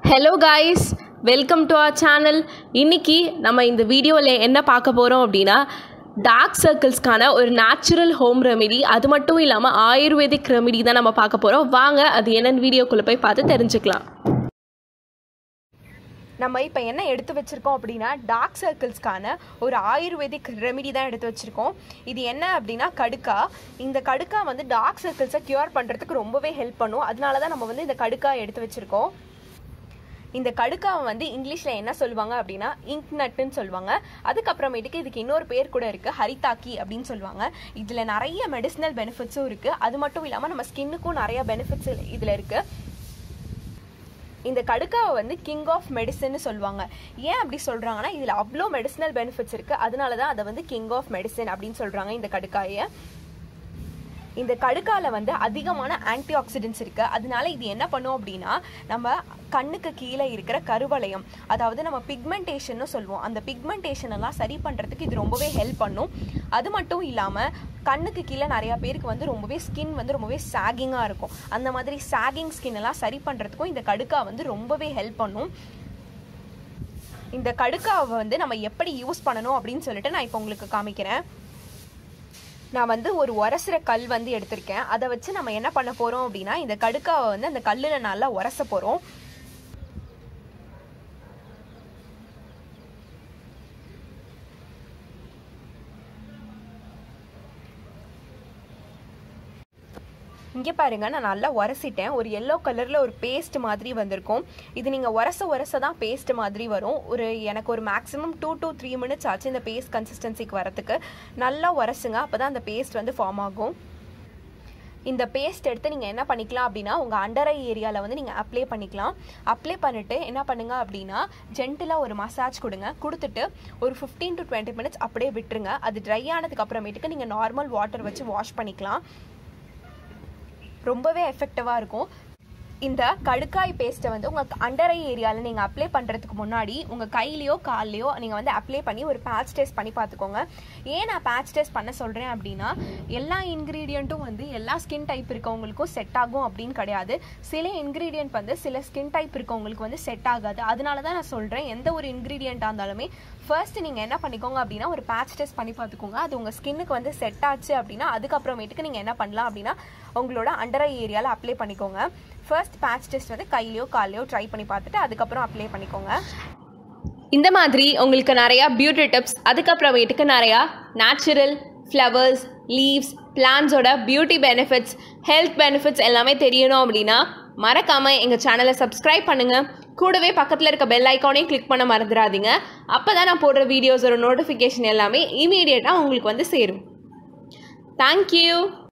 hello guys welcome to our channel இன்னைக்கு நம்ம இந்த வீடியோவில் என்ன பார்க்க போகிறோம் அப்படின்னா டார்க் சர்க்கிள்ஸ்க்கான ஒரு நேச்சுரல் ஹோம் ரெமெடி அது மட்டும் இல்லாமல் ஆயுர்வேதிக் ரெமெடி தான் நம்ம பார்க்க போகிறோம் வாங்க அது என்னென்னு வீடியோக்குள்ளே போய் பார்த்து தெரிஞ்சுக்கலாம் நம்ம இப்போ என்ன எடுத்து வச்சிருக்கோம் அப்படின்னா டார்க் சர்க்கிள்ஸ்க்கான ஒரு ஆயுர்வேதிக் ரெமிடி தான் எடுத்து வச்சிருக்கோம் இது என்ன அப்படின்னா கடுக்கா இந்த கடுக்கா வந்து டார்க் சர்க்கிள்ஸை கியூர் பண்ணுறதுக்கு ரொம்பவே ஹெல்ப் பண்ணும் அதனால தான் நம்ம வந்து இந்த கடுக்கா எடுத்து வச்சிருக்கோம் இந்த கடுக்காவை வந்து இங்கிலீஷில் என்ன சொல்லுவாங்க அப்படின்னா இங்க் நட்டுன்னு சொல்லுவாங்க அதுக்கப்புறமேட்டுக்கு இதுக்கு இன்னொரு பேர் கூட இருக்குது ஹரிதாக்கி அப்படின்னு சொல்லுவாங்க இதில் நிறைய மெடிசினல் பெனிஃபிட்ஸும் இருக்குது அது மட்டும் இல்லாமல் நம்ம ஸ்கின்னுக்கும் நிறைய பெனிஃபிட்ஸ் இதில் இருக்குது இந்த கடுக்காவை வந்து கிங் ஆஃப் மெடிசன்னு சொல்லுவாங்க ஏன் அப்படி சொல்கிறாங்கன்னா இதில் அவ்வளோ மெடிசினல் பெனிஃபிட்ஸ் இருக்குது அதனால தான் அதை வந்து கிங் ஆஃப் மெடிசன் அப்படின்னு சொல்கிறாங்க இந்த கடுக்காயை இந்த கடுக்கால வந்து அதிகமான ஆன்டி ஆக்சிடென்ட்ஸ் இருக்கு அதனால இது என்ன பண்ணும் அப்படின்னா நம்ம கண்ணுக்கு கீழே இருக்கிற கருவளையம் அதாவது நம்ம பிக்மெண்டேஷன் சொல்லுவோம் அந்த பிக்மெண்டேஷன் எல்லாம் சரி பண்றதுக்கு இது ரொம்பவே ஹெல்ப் பண்ணும் அது மட்டும் இல்லாம கண்ணுக்கு கீழே நிறைய பேருக்கு வந்து ரொம்பவே ஸ்கின் வந்து ரொம்பவே சாகிங்காக இருக்கும் அந்த மாதிரி சாகிங் ஸ்கின் எல்லாம் சரி பண்ணுறதுக்கும் இந்த கடுக்கா வந்து ரொம்பவே ஹெல்ப் பண்ணும் இந்த கடுக்காவை வந்து நம்ம எப்படி யூஸ் பண்ணணும் அப்படின்னு சொல்லிட்டு நான் இப்போ உங்களுக்கு காமிக்கிறேன் நான் வந்து ஒரு உரசுற கல் வந்து எடுத்திருக்கேன் அதை வச்சு நம்ம என்ன பண்ண போகிறோம் அப்படின்னா இந்த கடுக்காவை வந்து அந்த கல்லில் நல்லா உரச போகிறோம் இங்கே பாருங்க நான் நல்லா உரசிட்டேன் ஒரு எல்லோ கலரில் ஒரு பேஸ்ட் மாதிரி வந்திருக்கும் இது நீங்கள் உரச உரச தான் பேஸ்ட் மாதிரி வரும் ஒரு எனக்கு ஒரு maximum two to three minutes ஆச்சு இந்த பேஸ்ட் கன்சிஸ்டன்சிக்கு வரத்துக்கு நல்லா உரசுங்க அப்போ தான் அந்த பேஸ்ட் வந்து ஃபார்ம் ஆகும் இந்த பேஸ்ட் எடுத்து நீங்கள் என்ன பண்ணிக்கலாம் அப்படின்னா உங்கள் அண்டரை ஏரியாவில் வந்து நீங்கள் அப்ளை பண்ணிக்கலாம் அப்ளை பண்ணிவிட்டு என்ன பண்ணுங்க அப்படின்னா ஜென்டிலாக ஒரு மசாஜ் கொடுங்க கொடுத்துட்டு ஒரு ஃபிஃப்டீன் டு டுவெண்ட்டி மினிட்ஸ் அப்படியே விட்டுருங்க அது ட்ரை ஆனதுக்கு அப்புறமேட்டுக்கு நீங்கள் நார்மல் வாட்டர் வச்சு வாஷ் பண்ணிக்கலாம் ரொம்பவே எஃபெக்டிவாக இருக்கும் இந்த கடுக்காய் பேஸ்ட்டை வந்து உங்கள் அண்டரை ஏரியாவில் நீங்கள் அப்ளை பண்ணுறதுக்கு முன்னாடி உங்கள் கையிலையோ கால்லையோ நீங்கள் வந்து அப்ளை பண்ணி ஒரு பேட்ச் டெஸ்ட் பண்ணி பார்த்துக்கோங்க ஏன் நான் பேட்ச் டெஸ்ட் பண்ண சொல்கிறேன் அப்படின்னா எல்லா இன்க்ரீடியண்ட்டும் வந்து எல்லா ஸ்கின் டைப் இருக்கவங்களுக்கும் செட் ஆகும் அப்படின்னு கிடையாது சில இன்க்ரீடியன்ட் வந்து சில ஸ்கின் டைப் இருக்கவங்களுக்கு வந்து செட் ஆகாது அதனால தான் நான் சொல்கிறேன் எந்த ஒரு இன்க்ரீடியண்ட்டாக இருந்தாலுமே ஃபர்ஸ்ட் நீங்கள் என்ன பண்ணிக்கோங்க அப்படின்னா ஒரு பேட்ச் டெஸ்ட் பண்ணி பார்த்துக்கோங்க அது உங்கள் ஸ்கின்னுக்கு வந்து செட் ஆச்சு அப்படின்னா அதுக்கப்புறமேட்டுக்கு நீங்கள் என்ன பண்ணலாம் அப்படின்னா உங்களோட அண்டரை ஏரியாவில் அப்ளை பண்ணிக்கோங்க ஃபர்ஸ்ட் பேட்ச் டெஸ்ட் வந்து கையிலையோ கால்லையோ ட்ரை பண்ணி பார்த்துட்டு அதுக்கப்புறம் அப்ளை பண்ணிக்கோங்க இந்த மாதிரி உங்களுக்கு நிறையா பியூட்டி டிப்ஸ் அதுக்கப்புறமேட்டுக்கு நிறையா நேச்சுரல் ஃப்ளவர்ஸ் லீவ்ஸ் பிளான்ஸோட பியூட்டி பெனிஃபிட்ஸ் ஹெல்த் பெனிஃபிட்ஸ் எல்லாமே தெரியணும் அப்படின்னா மறக்காமல் எங்கள் சேனலை சப்ஸ்கிரைப் பண்ணுங்கள் கூடவே பக்கத்தில் இருக்க பெல் ஐக்கானையும் கிளிக் பண்ண மறந்துடாதீங்க அப்போ தான் நான் போடுற வீடியோஸோட நோட்டிஃபிகேஷன் எல்லாமே இமீடியட்டாக உங்களுக்கு வந்து சேரும் தேங்க்யூ